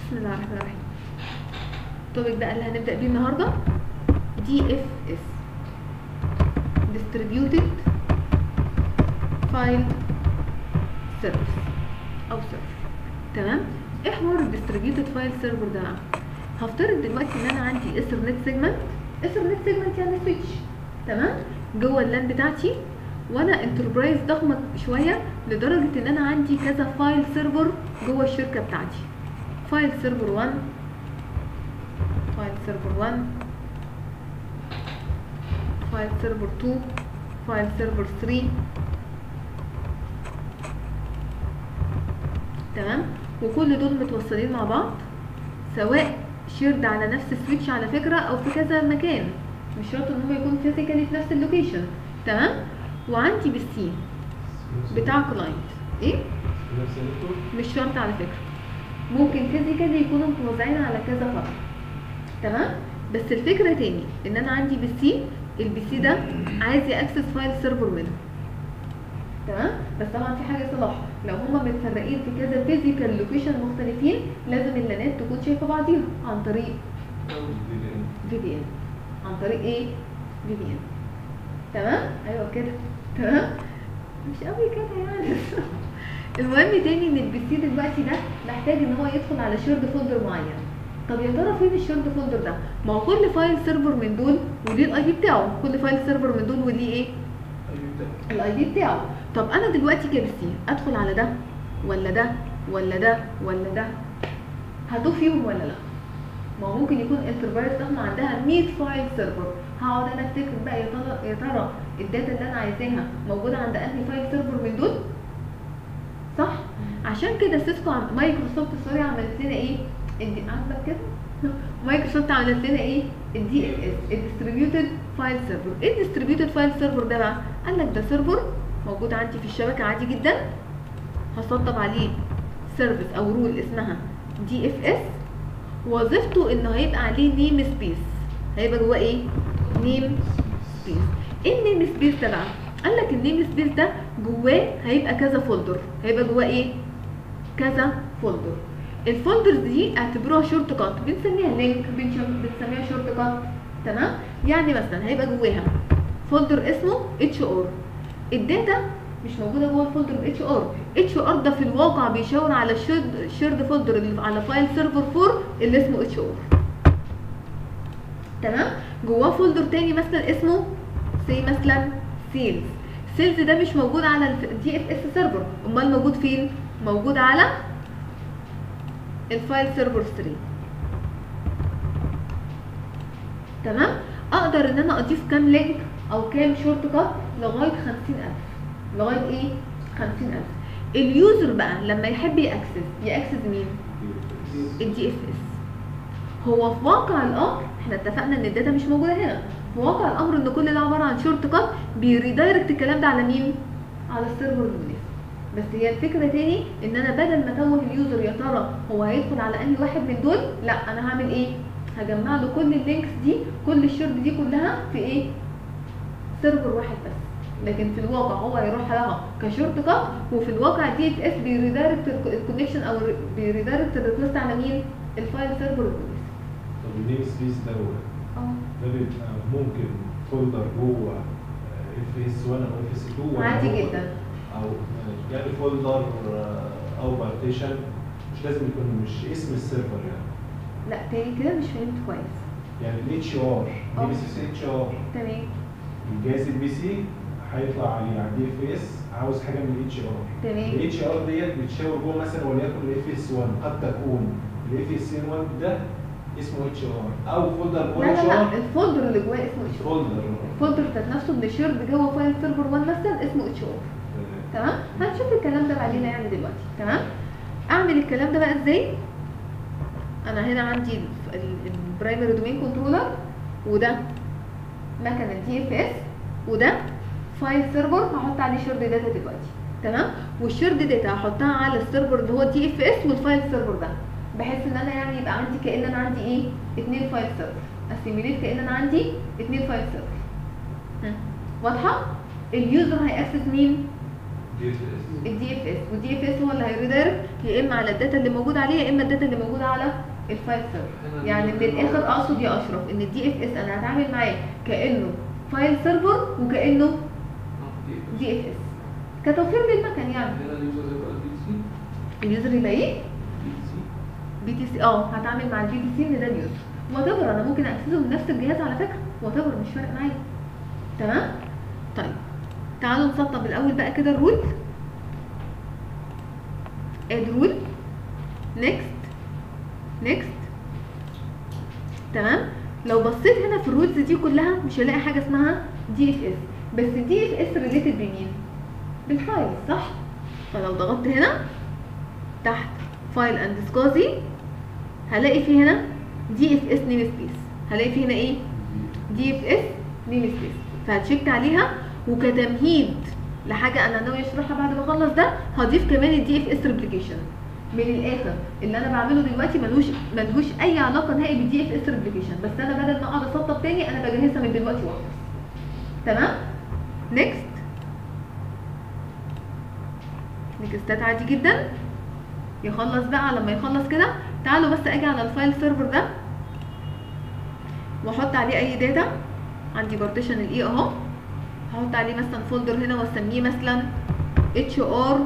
بسم الله الرحمن الرحيم التوبيك بقى اللي هنبدا بيه النهارده دي اف اس distributed file service او سيرفر تمام ايه حوار الديستريبيوتد فايل سيرفر ده بقى؟ هفترض دلوقتي ان انا عندي ايثرنت سيجمنت ايثرنت سيجمنت يعني سويتش تمام جوه اللان بتاعتي وانا انتربرايز ضخمه شويه لدرجه ان انا عندي كذا فايل سيرفر جوه الشركه بتاعتي فايل سيرفر 1 فايل سيرفر 1 فايل سيرفر 2 فايل سيرفر 3 تمام وكل دول متوصلين مع بعض سواء شيرد على نفس السويتش على فكره او في كذا مكان مش شرط ان هم يكونوا فيزيكالي في نفس اللوكيشن تمام وعندي بالسي بتاع كلاينت ايه نفس النتورك مش شرط على فكره ممكن فيزيكالي يكونوا متوزعين على كذا فرع تمام بس الفكره تاني ان انا عندي بالسي البي سي ده عايز ياكسس فايل سيرفر منه تمام بس طبعا في حاجه صلاح لو هما متفرقين في كذا فيزيكال لوكيشن مختلفين لازم اللانات تكون شايفه بعضيها عن طريق في بي ان عن طريق ايه في بي ان تمام ايوه كده تمام مش قوي كده يعني المهم تاني ان البي سي دلوقتي ده محتاج ان هو يدخل على شيرد فولدر معين طب يا ترى فين الشيرد فولدر ده ما هو كل فايل سيرفر من دول وليه الاي دي بتاعه كل فايل سيرفر من دول وليه ايه الاي دي بتاعه طب انا دلوقتي كبسي ادخل على ده ولا ده ولا ده ولا ده هتوه فيهم ولا لا ما هو ممكن يكون انتربرايز ضخمه عندها 100 فايل سيرفر هقعد انا افتكر بقى يا ترى يا ترى الداتا اللي انا عايزاها موجوده عند انهي فايل سيرفر من دول صح عشان كده سيسكو عم... مايكروسوفت سوري عملت لنا ايه الدي عندك كده مايكروسوفت عملت لنا ايه الدي اف اس الديستريبيوتد فايل سيرفر ايه الديستريبيوتد فايل سيرفر ده بقى قال لك ده سيرفر موجود عندي في الشبكه عادي جدا هسطب عليه سيرفيس او رول اسمها دي اف اس وظيفته انه هيبقى عليه نيم سبيس هيبقى جواه ايه نيم سبيس ايه النيم سبيس ده بقى قال لك النيم سبيس ده جواه هيبقى كذا فولدر هيبقى جواه ايه كذا فولدر الفولدرز دي اعتبروها شورت كات بنسميها لينك بنسميها شورت كات تمام يعني مثلا هيبقى جواها فولدر اسمه اتش ار الداتا مش موجوده جوه الفولدر اتش ار اتش ار ده في الواقع بيشاور على الشيرد شيرد فولدر اللي على فايل سيرفر 4 اللي اسمه اتش ار تمام جواه فولدر تاني مثلا اسمه سي مثلا سيلز سيلز ده مش موجود على الدي اف اس سيرفر امال موجود فين موجود على الفايل سيرفر 3 تمام اقدر ان انا اضيف كام لينك او كام شورت كات لغايه 50000 لغايه ايه 50000 اليوزر بقى لما يحب ياكسس ياكسس مين الدي اف اس هو في واقع الامر احنا اتفقنا ان الداتا مش موجوده هنا في واقع الامر ان كل ده عباره عن شورت كات بيريدايركت الكلام ده على مين على السيرفر المناسب بس هي الفكره تاني ان انا بدل ما اتوه اليوزر يا ترى هو هيدخل على انهي واحد من دول لا انا هعمل ايه هجمع له كل اللينكس دي كل الشيرد دي كلها في ايه سيرفر واحد بس لكن في الواقع هو هيروح لها كشورت كات وفي الواقع دي اتش اس بيريدايركت الكونكشن او بيريدايركت الريكوست على مين الفايل سيرفر المناسب طب النيم سبيس دوت اه ده بيبقى ممكن فولدر جوه اف اس 1 او اف اس 2 ولا عادي هو- جدا او يعني فولدر او بارتيشن مش لازم يكون مش اسم السيرفر يعني لا تاني كده مش فهمت كويس يعني الاتش ار اه. دي بي سي اتش ار تمام الجهاز البي سي هيطلع عليه على الدي اف اس عاوز حاجه من الاتش ار تمام الاتش ار ديت بتشاور جوه مثلا وليكن الاف اس 1 قد تكون الاف اس 1 ده اسمه اتش ار او فولدر لا جوه لا اتش لا ار الفولدر اللي جواه اسمه اتش ار فولدر الفولدر ذات نفسه اللي شيرد جوه فايل سيرفر 1 مثلا اسمه اتش ار تمام هنشوف الكلام ده بعدين يعني دلوقتي تمام اعمل الكلام ده بقى ازاي انا هنا عندي البرايمري دومين كنترولر وده مكنه دي اف اس وده فايل سيرفر هحط عليه شيرد داتا دلوقتي تمام والشيرد داتا هحطها على السيرفر اللي هو دي اف اس والفايل سيرفر ده بحيث ان انا يعني يبقى عندي كان انا عندي ايه اتنين فايل سيرفر اسيميليت كان انا عندي اتنين فايل سيرفر ها، واضحه اليوزر هيأكسس مين دي اس اس الدي اف اس والدي اف اس هو اللي هيريدايركت يا اما على الداتا اللي موجوده عليه يا اما الداتا اللي موجوده على الفايل سيرفر يعني من الاخر اقصد يا اشرف ان الدي اف اس انا هتعامل معاه كانه فايل سيرفر وكانه اه دي اس دي اف اس كتوفير للمكان يعني هنا اليوزر يبقى البي سي اليوزر يبقى ايه بي سي بي تي سي اه هتعامل مع البي تي سي ان ده اليوزر وات انا ممكن اكسسه من نفس الجهاز على فكره وات مش فارق معايا تمام طيب تعالوا نسطب الاول بقى كده الرول اد رول نيكست نيكست تمام لو بصيت هنا في الرولز دي كلها مش هلاقي حاجه اسمها دي اف اس بس الدي اف اس ريليتد بمين بالفايل صح فلو ضغطت هنا تحت فايل اند سكازي هلاقي في هنا دي اف اس نيم سبيس هلاقي في هنا ايه دي اف اس نيم سبيس فهتشيك عليها وكتمهيد لحاجه انا ناوي اشرحها بعد ما اخلص ده هضيف كمان الدي اف اس ريبليكيشن من الاخر اللي انا بعمله دلوقتي ملوش ملهوش اي علاقه نهائي بالدي اف اس ريبليكيشن بس انا بدل ما اقعد اسطب تاني انا بجهزها من دلوقتي واخلص تمام نيكست نيكستات عادي جدا يخلص بقى لما يخلص كده تعالوا بس اجي على الفايل سيرفر ده واحط عليه اي داتا عندي بارتيشن الاي اهو هحط عليه مثلا فولدر هنا واسميه مثلا اتش ار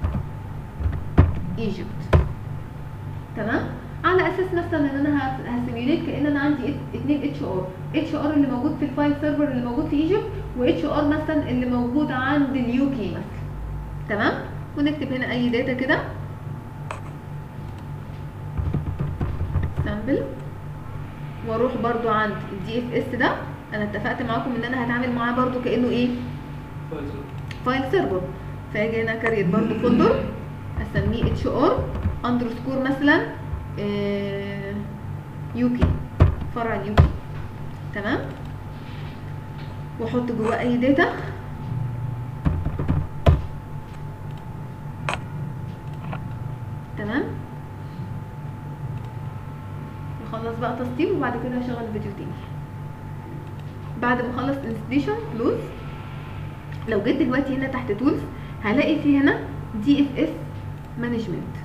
ايجيبت تمام على اساس مثلا ان انا هسيميوليت كان انا عندي ات- اتنين اتش ار اتش ار اللي موجود في الفايل سيرفر اللي موجود في ايجيبت واتش ار مثلا اللي موجود عند اليو كي مثلا تمام ونكتب هنا اي داتا كده سامبل واروح برضو عند الدي اف اس ده انا اتفقت معاكم ان انا هتعامل معاه برضو كانه ايه فايل فايل سيرفر فاجي هنا كريت برضو فولدر اسميه اتش ار اندرسكور مثلا يوكي فرع اليوكي تمام واحط جواه اي داتا تمام نخلص بقى تسطيب وبعد كده هشغل الفيديو تاني بعد ما اخلص انستليشن كلوز لو جيت دلوقتي هنا تحت تولز هلاقي في هنا دي اف اس مانجمنت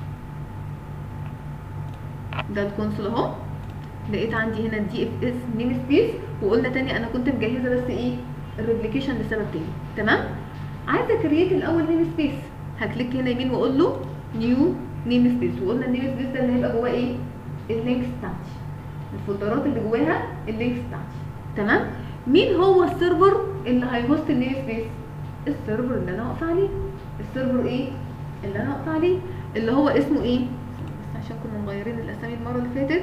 ده الكونسول اهو لقيت عندي هنا الدي اف اس نيم سبيس وقلنا تاني انا كنت مجهزه بس ايه الريبليكيشن لسبب تاني تمام عايزه كرييت الاول نيم سبيس هكليك هنا يمين واقول له نيو نيم سبيس وقلنا النيم سبيس ده اللي هيبقى جواه ايه اللينكس بتاعتي الفولدرات اللي جواها اللينكس بتاعتي تمام مين هو السيرفر اللي هيهوست النيم سبيس السيرفر اللي انا واقفه عليه السيرفر ايه اللي انا واقفه عليه اللي هو اسمه ايه بس عشان كنا مغيرين الاسامي المره اللي فاتت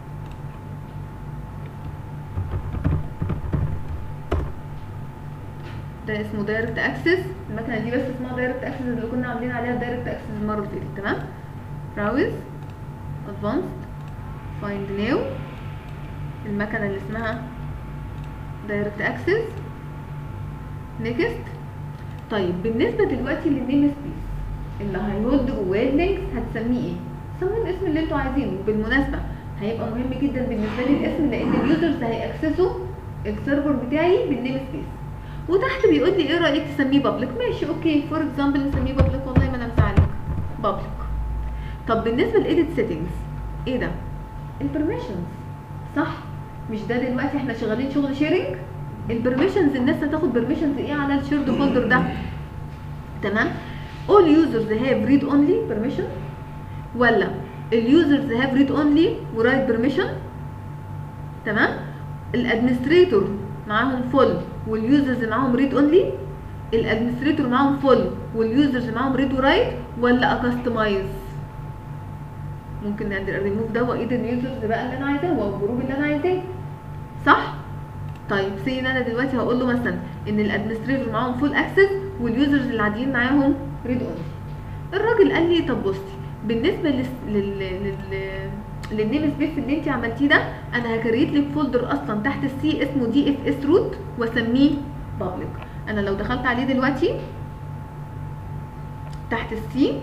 ده اسمه دايركت اكسس المكنه دي بس اسمها دايركت اكسس اللي كنا عاملين عليها دايركت اكسس المره اللي فاتت تمام براوز ادفانسد فايند نيو المكنه اللي اسمها دايركت اكسس نيكست طيب بالنسبه دلوقتي للنيم سبيس اللي هيهولد جواه اللينكس هتسميه ايه سموه الاسم اللي انتوا عايزينه بالمناسبه هيبقى مهم جدا بالنسبه لي الاسم لان اليوزرز هيأكسسوا السيرفر بتاعي بالنيم سبيس وتحت بيقول لي ايه رايك تسميه بابليك ماشي اوكي فور اكزامبل نسميه بابليك والله ما انا مساعدك بابليك طب بالنسبه للايديت سيتنجز ايه ده البرميشنز صح مش ده دلوقتي احنا شغالين شغل شيرنج البرميشنز الناس هتاخد برميشنز ايه على الشيرد فولدر ده تمام all users have read only permission ولا اليوزرز have read only ورايت permission تمام الادمنستريتور معاهم فول واليوزرز معاهم ريد اونلي الادمنستريتور معاهم فول واليوزرز معاهم ريد ورايت ولا اكستمايز ممكن نقدر ريموف ده وايد اليوزرز بقى اللي انا عايزاه والجروب اللي انا عايزاه صح طيب سي ان انا دلوقتي هقول له مثلا ان الادمنستريتور معاهم فول اكسس واليوزرز العاديين معاهم ريد اونلي الراجل قال لي طب بصي بالنسبه لل لل لل للنيم سبيس اللي انت عملتيه ده انا هكريت لك فولدر اصلا تحت السي اسمه دي اف اس روت واسميه بابليك انا لو دخلت عليه دلوقتي تحت السي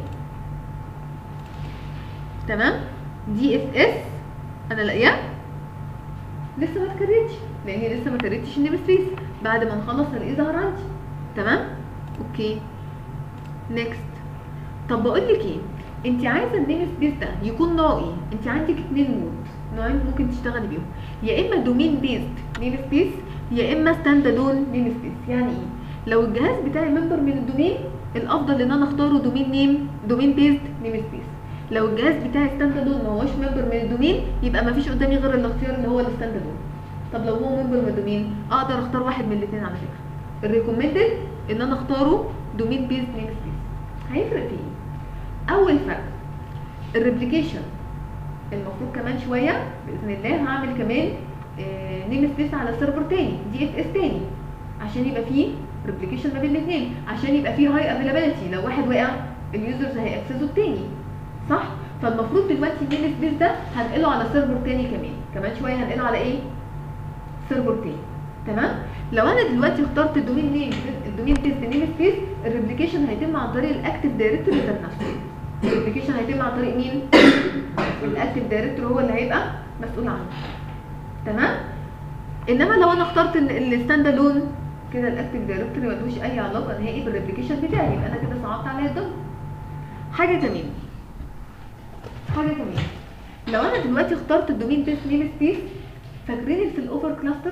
تمام دي اف اس انا لاقياه لسه ما اتكريتش لاني لسه ما كريتش النيم سبيس بعد ما نخلص هلاقيه ظهر عندي تمام اوكي نيكست طب بقول لك ايه انت عايزه النيم سبيس ده يكون نوع ايه انت عندك اتنين مود نوعين ممكن تشتغلي بيهم يا اما دومين بيست نيم سبيس يا اما ستاند الون نيم سبيس يعني ايه لو الجهاز بتاعي ممبر من الدومين الافضل ان انا اختاره دومين نيم دومين بيست نيم سبيس لو الجهاز بتاعي ستاند الون ما هوش ممبر من الدومين يبقى ما فيش قدامي غير الاختيار اللي هو الستاند الون طب لو هو ممبر من الدومين اقدر اختار واحد من الاثنين على فكره الريكومندد ان انا اختاره دومين بيست نيم سبيس هيفرق في ايه اول فرق الريبليكيشن المفروض كمان شويه باذن الله هعمل كمان نيم سبيس على سيرفر تاني دي اف اس تاني عشان يبقى فيه ريبليكيشن ما بين الاثنين عشان يبقى فيه هاي افيلابيلتي لو واحد وقع اليوزرز هيأكسسوا التاني صح فالمفروض دلوقتي النيم سبيس ده هنقله على سيرفر تاني كمان كمان شويه هنقله على ايه سيرفر تاني تمام لو انا دلوقتي اخترت الدومين نيم الدومين تيست نيم سبيس الريبليكيشن هيتم عن طريق الاكتف دايركتوري ذات نفسه الريبليكيشن هيتم عن طريق مين الاكتف دايركتور هو اللي هيبقى مسؤول عنه تمام انما لو انا اخترت الستاند الون كده الاكتف دايركتوري ملوش اي علاقه نهائي بالريبليكيشن بتاعي يبقى انا كده صعبت عليا الضغط حاجه كمان حاجه كمان لو انا دلوقتي اخترت الدومين تيست نيم سبيس فاكرين في الاوفر كلاستر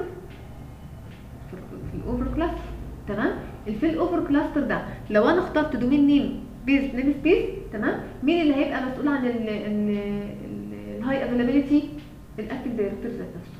في الاوفر كلاستر تمام في الاوفر كلاستر ده لو انا اخترت دومين نيم بيز نيم سبيس تمام مين اللي هيبقى مسؤول عن الهاي افيلابيلتي الاكتف دايركتور ذات نفسه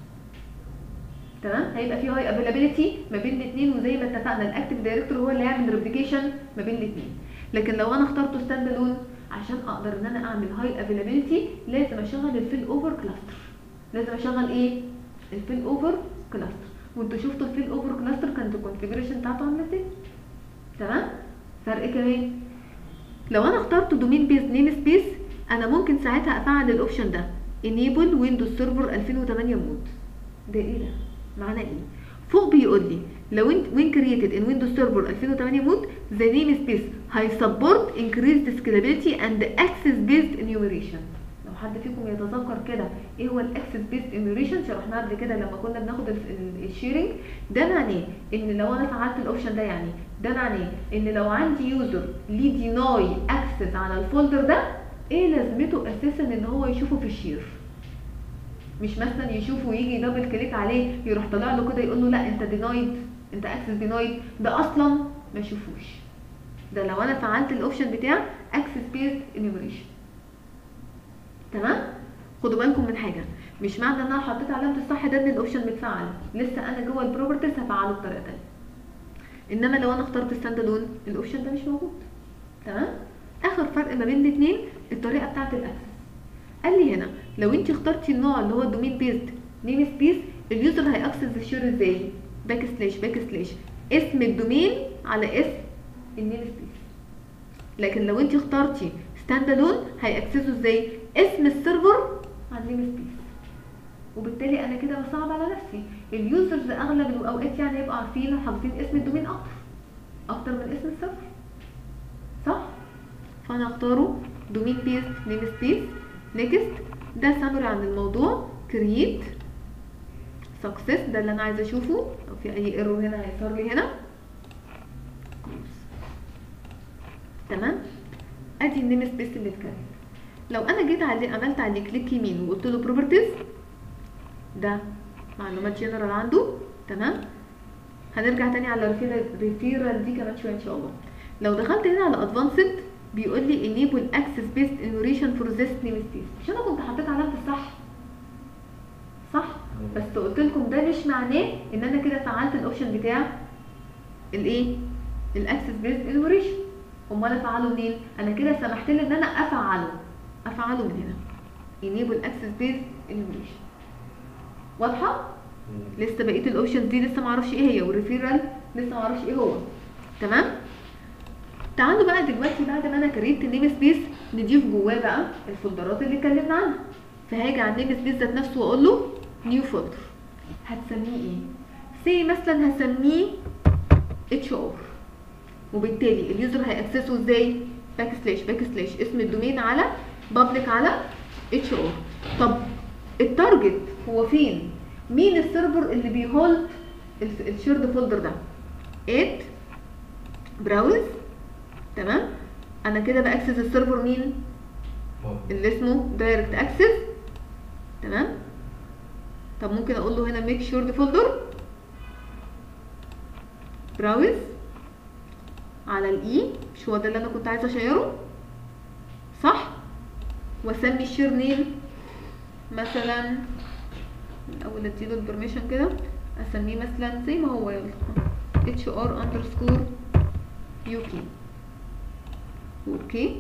تمام هيبقى في هاي افيلابيلتي ما بين الاثنين وزي ما اتفقنا الاكتف دايركتور هو اللي هيعمل ريبليكيشن ما بين الاثنين لكن لو انا اخترته ستاند الون عشان اقدر ان انا اعمل هاي افيلابيلتي لازم اشغل الفيل اوفر كلاستر لازم اشغل ايه الفيل اوفر كلاستر وانتوا شفتوا الفيل اوفر كلاستر كانت الكونفيجريشن بتاعته عامله ازاي تمام فرق كمان لو انا اخترت دومين بيز نيم سبيس انا ممكن ساعتها افعل الاوبشن ده enable windows server 2008 مود ده ايه ده معناه ايه فوق بيقول لي لو انت when created in windows server 2008 مود the namespace هيسبورت increased scalability and access based enumeration لو حد فيكم يتذكر كده ايه هو الاكسس بيست enumeration شرحناه قبل كده لما كنا بناخد الشيرنج ده معناه ان لو انا فعلت الاوبشن ده يعني ده معناه ان لو عندي يوزر ليه ديناي اكسس على الفولدر ده ايه لازمته اساسا ان هو يشوفه في الشير مش مثلا يشوفه ويجي دبل كليك عليه يروح طالع له كده يقول له لا انت دينايد انت اكسس دينايد ده اصلا ما يشوفوش ده لو انا فعلت الاوبشن بتاع اكسس بيست انيميشن تمام خدوا بالكم من حاجه مش معنى ان انا حطيت علامه الصح ده ان الاوبشن متفعل لسه انا جوه البروبرتيز هفعله بطريقه ثانيه انما لو انا اخترت ستاند الون الاوبشن ده مش موجود تمام اخر فرق ما بين الاثنين الطريقه بتاعه الاكسس قال لي هنا لو انت اخترتي النوع اللي هو الدومين بيست نيم سبيس اليوزر هيأكسس الشير ازاي باك سلاش باك سلاش اسم الدومين على اسم النيم سبيس لكن لو انت اخترتي ستاند الون هيأكسسه ازاي اسم السيرفر على النيم سبيس وبالتالي انا كده بصعب على نفسي اليوزرز اغلب الاوقات يعني يبقوا عارفين وحافظين اسم الدومين اكتر اكتر من اسم السيرفر صح فانا اختاره دومين بيست نيم سبيس نيكست ده سامري عن الموضوع كرييت سكسس ده اللي انا عايزه اشوفه لو في اي ايرور هنا هيظهر لي هنا تمام ادي النيم سبيس اللي اتكلم لو انا جيت عليه عملت عليه كليك يمين وقلت له بروبرتيز ده معلومات جنرال عنده تمام هنرجع تاني على الريفيرال دي كمان شويه ان شاء الله لو دخلت هنا على ادفانسد بيقول لي enable access based enumeration for this namespace مش انا كنت حطيت علامه الصح صح بس قلت لكم ده مش معناه ان انا كده فعلت الاوبشن بتاع الايه الاكسس بيست enumeration امال افعله منين انا كده سمحت لي ان انا افعله افعله من هنا enable access based enumeration واضحه لسه بقيه الاوبشنز دي لسه معرفش ايه هي والريفيرال لسه معرفش ايه هو تمام تعالوا بقى دلوقتي بعد ما انا كريت النيم سبيس نضيف جواه بقى الفولدرات اللي اتكلمنا عنها فهاجي على النيم سبيس ذات نفسه واقول له نيو فولدر هتسميه ايه سي مثلا هسميه اتش ار وبالتالي اليوزر هيأكسسه ازاي باك سلاش باك سلاش اسم الدومين على بابليك على اتش ار طب التارجت هو فين مين السيرفر اللي بيهولد الشيرد فولدر ده ات براوز تمام انا كده باكسس السيرفر مين فاضل. اللي اسمه دايركت اكسس تمام طب ممكن اقول له هنا ميك شورد فولدر براوز على الاي مش هو ده اللي انا كنت عايزه اشيره صح واسمي الشير نيم مثلا الاول اديله البرميشن كده اسميه مثلا زي ما هو يلا اتش ار اندرسكور يو كي اوكي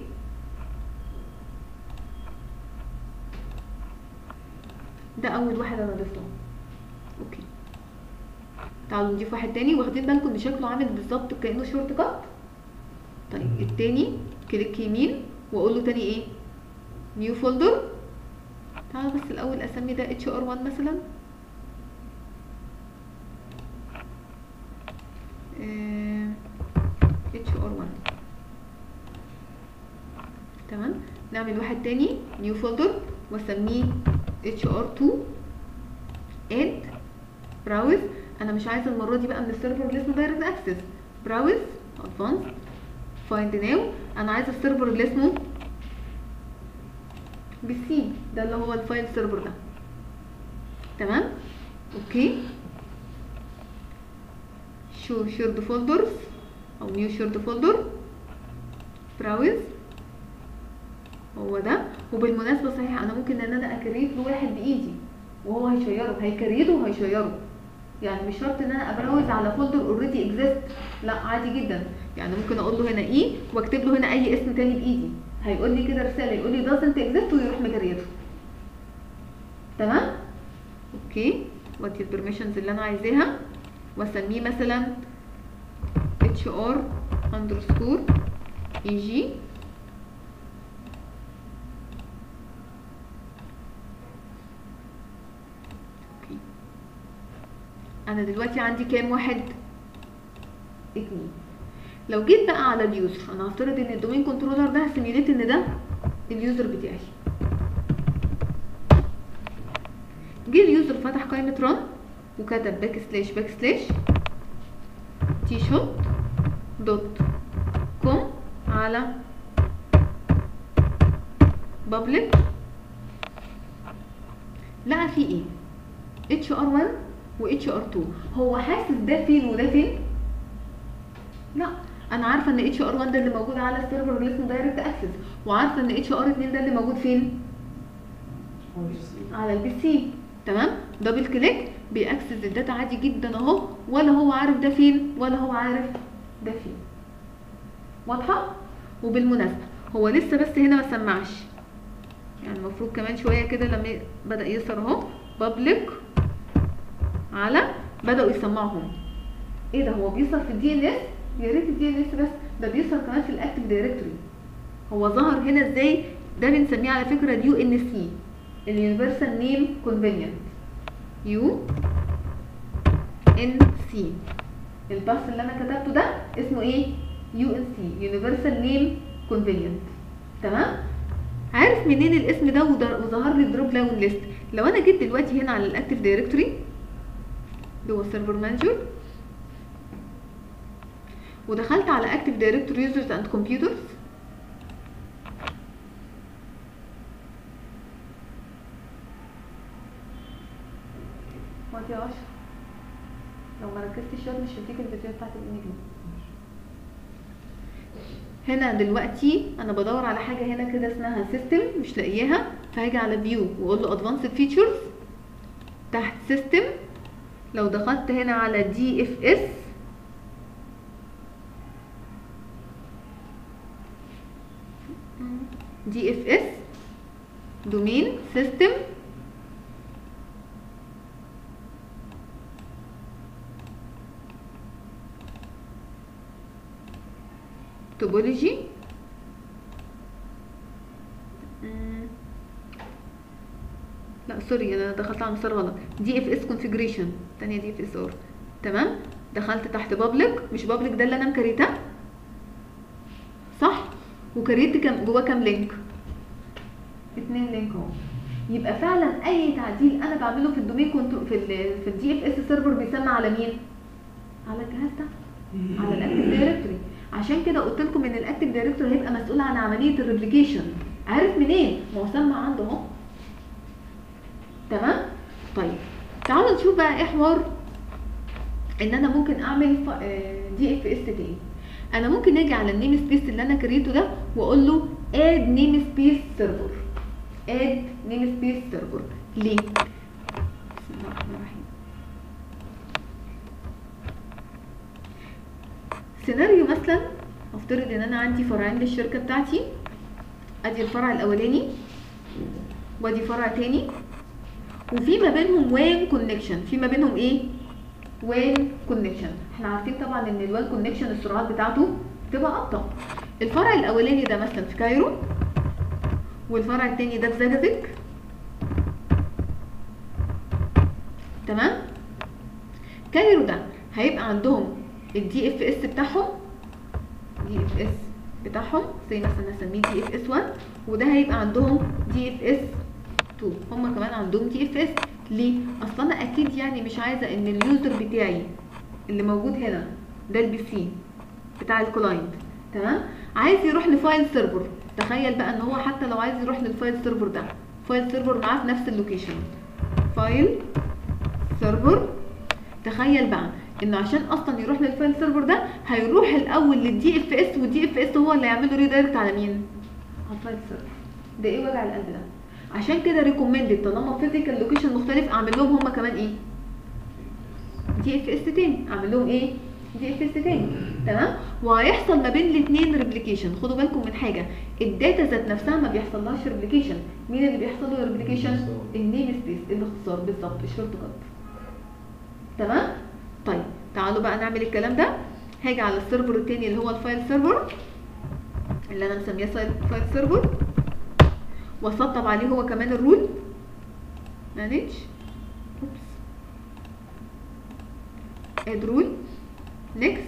ده اول واحد انا ضفته اوكي تعالوا نضيف واحد تاني واخدين بالكم ان شكله عامل بالظبط كانه شورت كات طيب التاني كليك يمين واقول له تاني ايه نيو فولدر تعالوا بس الاول اسمي ده اتش ار 1 مثلا اتش ار 1 تمام نعمل واحد تاني نيو فولدر واسميه اتش ار 2 اد براوز انا مش عايزه المره دي بقى من السيرفر اللي اسمه دايركت اكسس براوز ادفانس فايند ناو انا عايزه السيرفر اللي اسمه بالسي ده اللي هو الفايل سيرفر ده تمام اوكي شو شيرد فولدرز او نيو شيرد فولدر براوز هو ده وبالمناسبه صحيح انا ممكن ان انا اكريت له واحد بايدي وهو هيشيره هيكريته وهيشيره يعني مش شرط ان انا ابراوز على فولدر اوريدي اكزيست لا عادي جدا يعني ممكن اقول له هنا اي واكتب له هنا اي اسم تاني بايدي هيقول لي كده رساله يقول لي doesn't exist ويروح مكريته تمام اوكي وادي البرميشنز اللي انا عايزاها واسميه مثلا hr underscore eg اوكي انا دلوقتي عندي كام واحد اتنين لو جيت بقى على اليوزر انا هفترض ان الدومين كنترولر ده هسيميوليت ان ده اليوزر بتاعي جه اليوزر فتح قائمة ران وكتب باك سلاش باك سلاش تي شوت دوت كوم على بابليك لقى فيه ايه اتش ار 1 و اتش ار 2 هو حاسس ده فين وده فين لا انا عارفه ان اتش ار 1 ده اللي موجود على السيرفر اللي اسمه دايركت اكسس وعارفه ان اتش ار 2 ده اللي موجود فين على البي سي تمام دبل كليك بيأكسس الداتا عادي جدا اهو ولا هو عارف ده فين ولا هو عارف ده فين واضحه وبالمناسبه هو لسه بس هنا ما سمعش يعني المفروض كمان شويه كده لما ي- بدا يظهر اهو بابليك على بداوا يسمعهم ايه ده هو بيظهر في الدي ان اس يا ريت الدي ان اس بس ده بيظهر كمان في الاكتف دايركتوري هو ظهر هنا ازاي ده بنسميه على فكره اليو ان سي اليونيفرسال نيم كونفينينت يو ان سي الباث اللي انا كتبته ده اسمه ايه يو ان سي يونيفرسال نيم كونفينينت تمام عارف منين الاسم ده وده- وظهر لي دروب داون ليست لو انا جيت دلوقتي هنا على الاكتف دايركتوري جوه السيرفر مانجر ودخلت على اكتف دايركتوري يوزرز اند كمبيوترز وقت يا اشرف لو ما ركزتش شويه مش هديك الفيديو بتاعت الانجليزي هنا دلوقتي انا بدور على حاجه هنا كده اسمها سيستم مش لاقياها فهاجي على فيو واقول له ادفانسد فيتشرز تحت سيستم لو دخلت هنا على دي اف اس دي اف اس دومين سيستم توبولوجي لا سوري انا دخلت على مسار غلط دي اف اس كونفيجريشن تانية دي اف اس ار تمام دخلت تحت بابليك مش بابليك ده اللي انا مكريته صح وكريت كام جواه كام لينك اتنين لينك اهو يبقى فعلا اي تعديل انا بعمله في الدومين كنترول في ال في الدي اف اس سيرفر بيسمى على مين على الجهاز ده على الاكتف دايركتوري عشان كده قلت لكم ان الاكتيف دايركتور هيبقى مسؤول عن عمليه الريبليكيشن عارف منين ما هو سمع عنده اهو تمام طيب تعالوا نشوف بقى ايه حوار ان انا ممكن اعمل دي اف اس تاني انا ممكن اجي على النيم سبيس اللي انا كريته ده واقول له اد نيم سبيس سيرفر اد نيم سبيس سيرفر ليه بسم الله الرحمن الرحيم سيناريو مثلا افترض ان انا عندي فرعين للشركه بتاعتي ادي الفرع الاولاني وادي فرع تاني وفي ما بينهم وين كونكشن في ما بينهم ايه وين كونكشن احنا عارفين طبعا ان الوين كونكشن السرعات بتاعته بتبقى ابطا الفرع الاولاني ده مثلا في كايرو والفرع التاني ده في زجاجيج تمام كايرو ده هيبقى عندهم الدي اف اس بتاعهم دي اف اس بتاعهم زي مثلا نسميه دي اف اس 1 وده هيبقى عندهم دي اف اس 2 هما كمان عندهم دي اف اس ليه اصل انا اكيد يعني مش عايزه ان اليوزر بتاعي اللي موجود هنا ده البي سي بتاع الكلاينت تمام عايز يروح لفايل سيرفر تخيل بقى ان هو حتى لو عايز يروح للفايل سيرفر ده فايل سيرفر معاه في نفس اللوكيشن فايل سيرفر تخيل بقى انه عشان اصلا يروح للفايل سيرفر ده هيروح الاول للدي اف اس والدي اف اس هو اللي هيعمل له ريدايركت على مين على الفايل سيرفر ده ايه وجع القلب ده عشان كده ريكومندد طالما فيزيكال لوكيشن مختلف اعمل لهم هما كمان ايه دي اف اس تاني اعمل لهم ايه دي اف اس تاني تمام وهيحصل ما بين الاثنين ريبليكيشن خدوا بالكم من حاجه الداتا ذات نفسها ما بيحصلهاش ريبليكيشن مين اللي بيحصل له ريبليكيشن النيم سبيس الاختصار بالظبط الشورت كات تمام طيب تعالوا بقى نعمل الكلام ده هاجي على السيرفر التاني اللي هو الفايل سيرفر اللي انا مسميه فايل سيرفر واسطب عليه هو كمان الرول مانج اوبس اد رول نيكست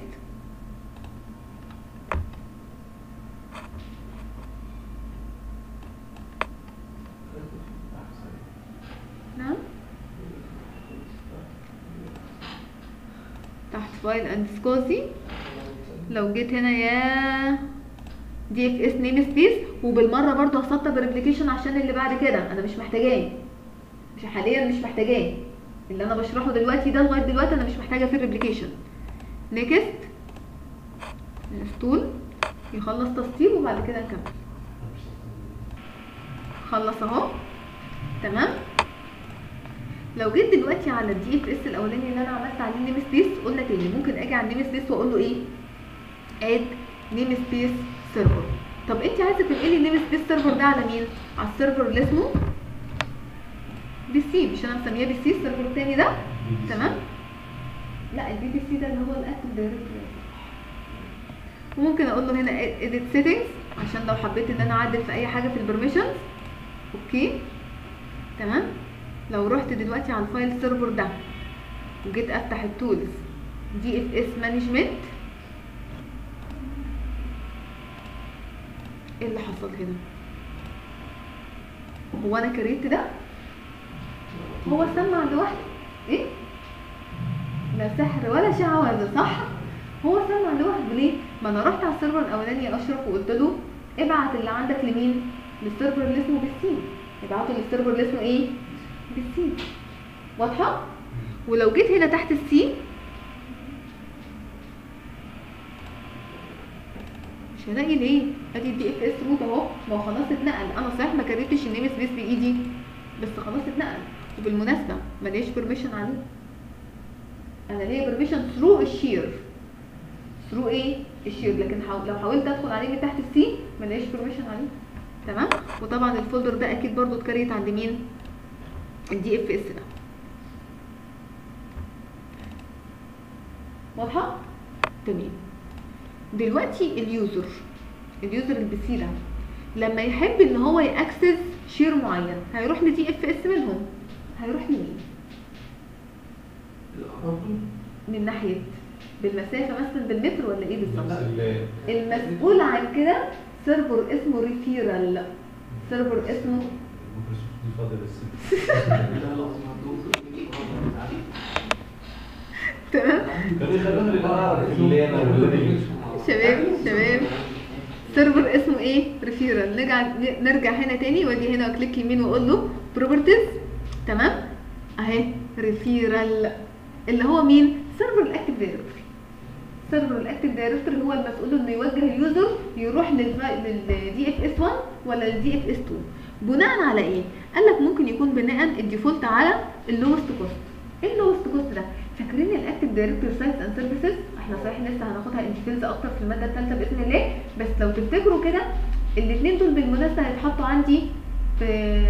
نعم تحت فايل اند سكوزي لو جيت هنا يا دي اف اس نيم سبيس وبالمره برضو هسطب الريبليكيشن عشان اللي بعد كده انا مش محتاجاه مش حاليا مش محتاجاه اللي انا بشرحه دلوقتي ده لغايه دلوقتي انا مش محتاجه فيه الريبليكيشن نيكست انستول يخلص تسطيب وبعد كده نكمل خلص اهو تمام لو جيت دلوقتي على الدي اف اس الاولاني اللي انا عملت عليه نيم سبيس قلنا تاني ممكن اجي على النيم سبيس واقول له ايه اد نيم سبيس سيرفر طب انت عايزه تنقلي النيم سبيس سيرفر ده على مين على السيرفر اللي اسمه بي سي مش انا مسميه بي سي السيرفر التاني ده تمام لا البي بي سي ده اللي هو الاكتف دايركتوري وممكن اقول له هنا edit settings عشان لو حبيت ان انا اعدل في اي حاجه في البرميشنز اوكي تمام لو رحت دلوقتي على الفايل سيرفر ده وجيت افتح التولز دي اف اس مانجمنت ايه اللي حصل هنا هو انا كريت ده هو سمع لوحده ايه لا سحر ولا شعوذه صح هو سمع لوحده ليه ما انا رحت على السيرفر الاولاني اشرف وقلت له ابعت اللي عندك لمين للسيرفر اللي اسمه بالسين ابعته للسيرفر اللي اسمه ايه بالسين واضحه ولو جيت هنا تحت السي مش هلاقي ليه ادي الدي اف اس روت اهو ما هو خلاص اتنقل انا صحيح ما كريتش النيم سبيس بايدي بس خلاص اتنقل وبالمناسبه ماليش بيرميشن عليه انا ليا بيرميشن ثرو الشير ثرو ايه الشير لكن حاول لو حاولت ادخل عليه من تحت السي ماليش بيرميشن عليه تمام وطبعا الفولدر ده اكيد برضو اتكريت عند مين الدي اف اس ده واضحه تمام دلوقتي اليوزر اليوزر البي سي ده لما يحب ان هو ياكسس شير معين هيروح لدي اف اس منهم هيروح لمين من ناحيه بالمسافه مثلا بالمتر ولا ايه بالظبط نفس ال- المسؤول عن كده سيرفر اسمه ريفيرال سيرفر اسمه مايكروسوفت دي فاضل الست تمام كانوا يخلوها للأقرب في الليلة والليل شباب شباب سيرفر اسمه ايه ريفيرال نرجع نرجع هنا تاني واجي هنا واكليك يمين واقول له بروبرتيز تمام اهي ريفيرال اللي هو مين سيرفر الاكتيف دايركتوري سيرفر الاكتيف دايركتوري هو المسؤول انه يوجه اليوزر يروح للدي اف اس 1 ولا للدي اف اس 2 بناء على ايه قال لك ممكن يكون بناء الديفولت على اللوست كوست ايه اللوست كوست ده فاكرين الاكتيف دايركتوري سايتس اند سيرفيسز احنا صحيح لسه هناخدها ان ديتيلز اكتر في الماده الثالثه باذن الله بس لو تفتكروا كده الاثنين دول بالمناسبه هيتحطوا عندي في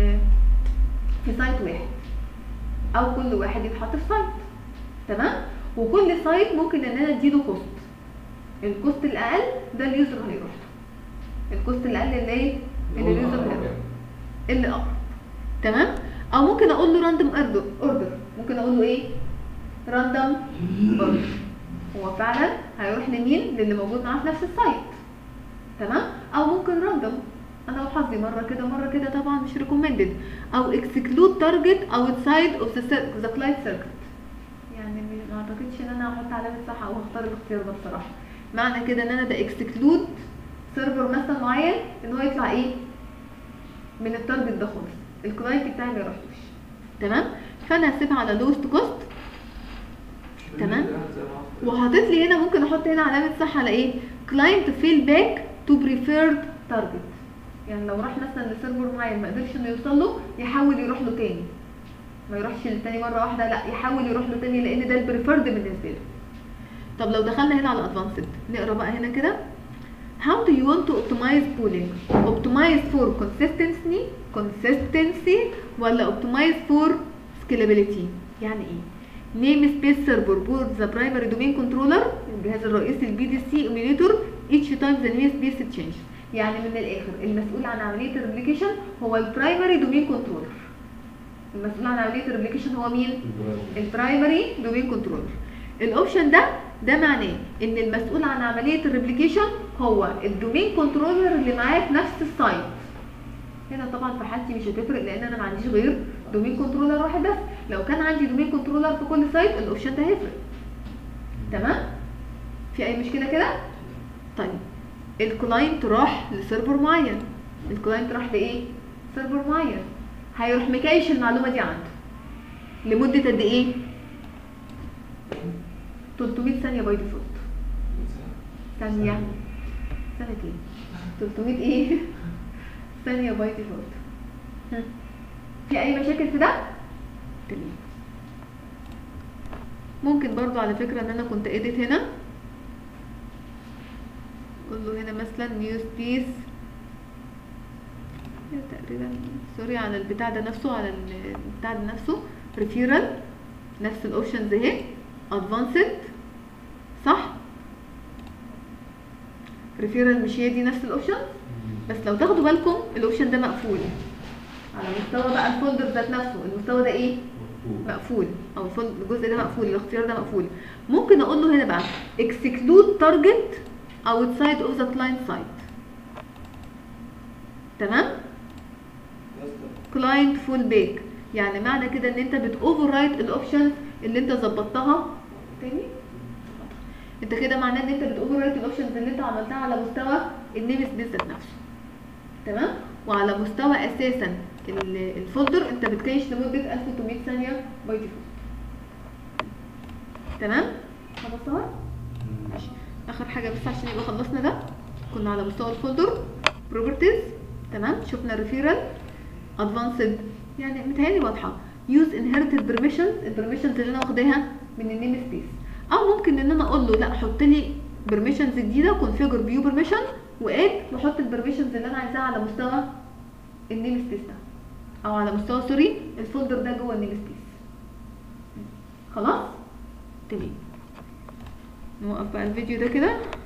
في سايت واحد او كل واحد يتحط في سايت تمام وكل سايت ممكن ان انا اديله كوست الكوست الاقل ده اليوزر هيروح له الكوست الاقل اللي ايه اللي اليوزر هيروح اللي اقرب تمام او ممكن اقول له راندوم اوردر ممكن اقول له ايه راندوم اوردر هو فعلا هيروح لمين للي موجود معاه في نفس السايت تمام او ممكن راندوم انا وحظي مره كده مره كده طبعا مش ريكومندد او اكسكلود تارجت اوتسايد اوف ذا كلاينت سيركت يعني ما اعتقدش ان انا هحط علامه صح او هختار الاختيار ده بصراحه معنى كده ان انا ده اكسكلود سيرفر مثلا معين ان هو يطلع ايه من التارجت ده خالص الكلاينت بتاعي ما يروحلوش تمام فانا هسيبها على لوست كوست تمام وحاطط لي هنا ممكن احط هنا علامه صح على ايه كلاينت فيل باك تو بريفيرد تارجت يعني لو راح مثلا لسيرفر معين ما قدرش انه يوصل له يحاول يروح له تاني ما يروحش للتاني مره واحده لا يحاول يروح له تاني لان ده البريفيرد بالنسبه له طب لو دخلنا هنا على ادفانسد نقرا بقى هنا كده How do you want to optimize pooling? Optimize for consistency, consistency ولا optimize for scalability؟ يعني ايه؟ name space server board the primary domain controller الجهاز الرئيسي البي دي سي emulator each time the name space change يعني من الاخر المسؤول عن عمليه الريبليكيشن هو البرايمري دومين كنترولر المسؤول عن عمليه الريبليكيشن هو مين البرايمري دومين كنترولر الاوبشن ده ده معناه ان المسؤول عن عمليه الريبليكيشن هو الدومين كنترولر اللي معايا في نفس السايت هنا طبعا في حالتي مش هتفرق لان انا ما عنديش غير دومين كنترولر واحد بس لو كان عندي دومين كنترولر في كل سايت الاوبشن ده هيفرق تمام في اي مشكله كده طيب الكلاينت راح لسيرفر معين الكلاينت راح لايه سيرفر معين هيروح مكايش المعلومه دي عنده لمده قد ايه 300 ثانيه باي ديفولت ثانيه ثانيه ايه 300 ايه ثانيه باي ديفولت ها. في اي مشاكل في ده تمام ممكن برضو على فكره ان انا كنت اديت هنا قول له هنا مثلا نيو سبيس تقريبا سوري على البتاع ده نفسه على البتاع ده نفسه ريفيرال نفس الاوبشنز اهي ادفانسد صح ريفيرال مش هي دي نفس الاوبشن بس لو تاخدوا بالكم الاوبشن ده مقفول على مستوى بقى الفولدر ذات نفسه المستوى ده ايه مقفول او الفول- الجزء ده مقفول الاختيار ده مقفول ممكن اقول له هنا بقى exclude target outside of the client site تمام كلاينت فول بيك يعني معنى كده ان انت بتوفر رايت الاوبشنز اللي انت ظبطتها تاني انت كده معناه ان انت بتوفر رايت الاوبشنز اللي انت عملتها على مستوى النيم سبيس ذات نفسه تمام وعلى مستوى اساسا ال- الفولدر انت بتكيش لمده 1800 ثانيه باي ديفولت تمام خلصتها ماشي اخر حاجه بس عشان يبقى خلصنا ده كنا على مستوى الفولدر بروبرتيز تمام شفنا الريفيرال ادفانسد يعني متهيألي واضحه يوز انهيرتد بيرميشنز البرميشنز اللي انا واخداها من النيم سبيس او ممكن ان انا اقول له لا حط لي بيرميشنز جديده كونفيجر فيو بيرميشن واد واحط البرميشنز اللي انا عايزاها على مستوى النيم سبيس ده او على مستوى سوري الفولدر ده جوه النيم سبيس خلاص تمام نوقف بقى الفيديو ده كده